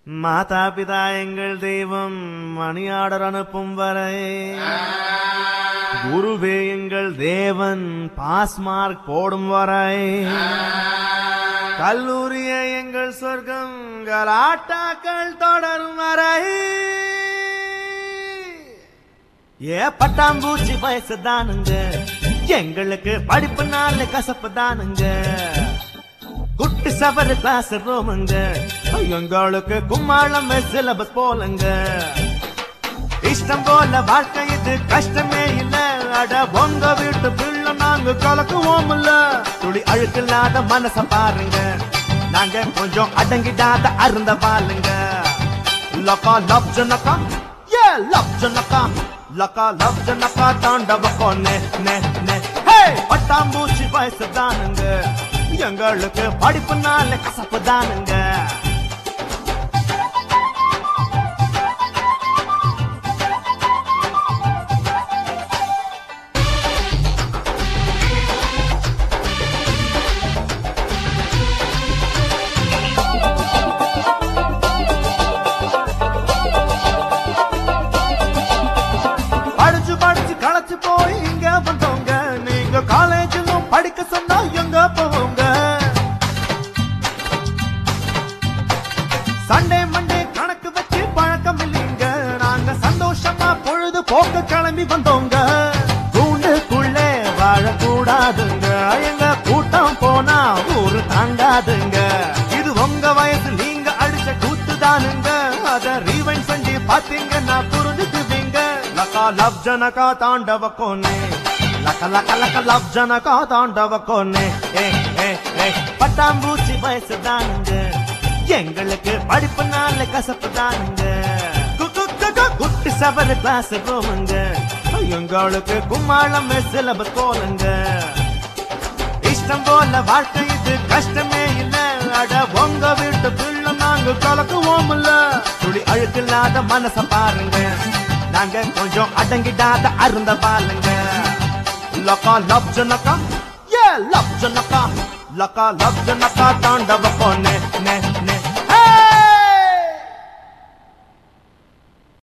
மாதா பிதா எங்கள் தெய்வம் மணியாடர் அனுப்பும் வரை குருவே எங்கள் தேவன் பாஸ் மார்க் போடும் வரை கல்லூரியே எங்கள் சொர்க்கம் கலாட்டாக்கள் தொடரும் வரை ஏ பட்டாம்பூச்சி வயசு தானுங்க எங்களுக்கு படிப்பு நாள் கசப்பு தானுங்க குட்டி சவரு கிளாஸ் ரூமுங்க எங்களுக்கு கும்மாளம் சிலபஸ் போலங்க இஷ்டம் போல வாழ்க்கை இது கஷ்டமே இல்ல அட உங்க வீட்டு பிள்ளை நாங்க கலக்குவோம்ல துளி அழுக்கில்லாத மனச பாருங்க நாங்க கொஞ்சம் அடங்கிடாத அருந்த பாலுங்க லக்கா லவ் ஜனக்கா ஏ லவ் ஜனக்கா லக்கா லவ் ஜனக்கா தாண்டவ கொன்னே நே நே ஹே பட்டாம்பூச்சி வயசு தானுங்க எங்களுக்கு படிப்புனால கசப்பு தானுங்க படிச்சு படிச்சு களைச்சு போய் இங்க வந்தவங்க நீங்க காலேஜிலும் படிக்க சொன்னா எங்க போவோங்க சண்டே மண்டே கணக்கு வச்சு பழக்கம் இல்லைங்க நாங்க சந்தோஷமா பொழுது போக்க கிளம்பி வந்தோங்க கூண்டுக்குள்ளே வாழக்கூடாதுங்க எங்க கூட்டம் போனா ஊரு தாண்டாதுங்க இது உங்க வயசு நீங்க அடிச்ச கூத்துதானுங்க அத ரீவைண்ட் செஞ்சு பாத்தீங்கன்னா புரிஞ்சுக்குவீங்க லக்கா லவ் ஜனகா தாண்டவ கோனே லக்க லக்க லக்க லவ் ஜனகா தாண்டவ கோனே ஏ ஏ ஏ பட்டாம்பூச்சி வயசு தானுங்க எங்களுக்கு படிப்புனால கசப்பு தானுங்க கு- கு- கு- கு- குட்டி சவர கிளாஸ் ரூமுங்க எங்களுக்கு கும்மாளம் சிலபஸ் போலுங்க இஷ்டம் போல வாழ்க்கை இது கஷ்டமே இல்ல அட உங்க வீட்டு பிள்ளை நாங்க கலக்குவோம்ல துளி அழுக்கில்லாத மனச பாருங்க நாங்க கொஞ்சம் அடங்கிடாத அருந்த பாருங்க லக்கா லவ் ஜனக்கா ஏ லவ் ஜனக்கா லக்கா லவ் ஜனக்கா தாண்டவ பொண்ணே நே நே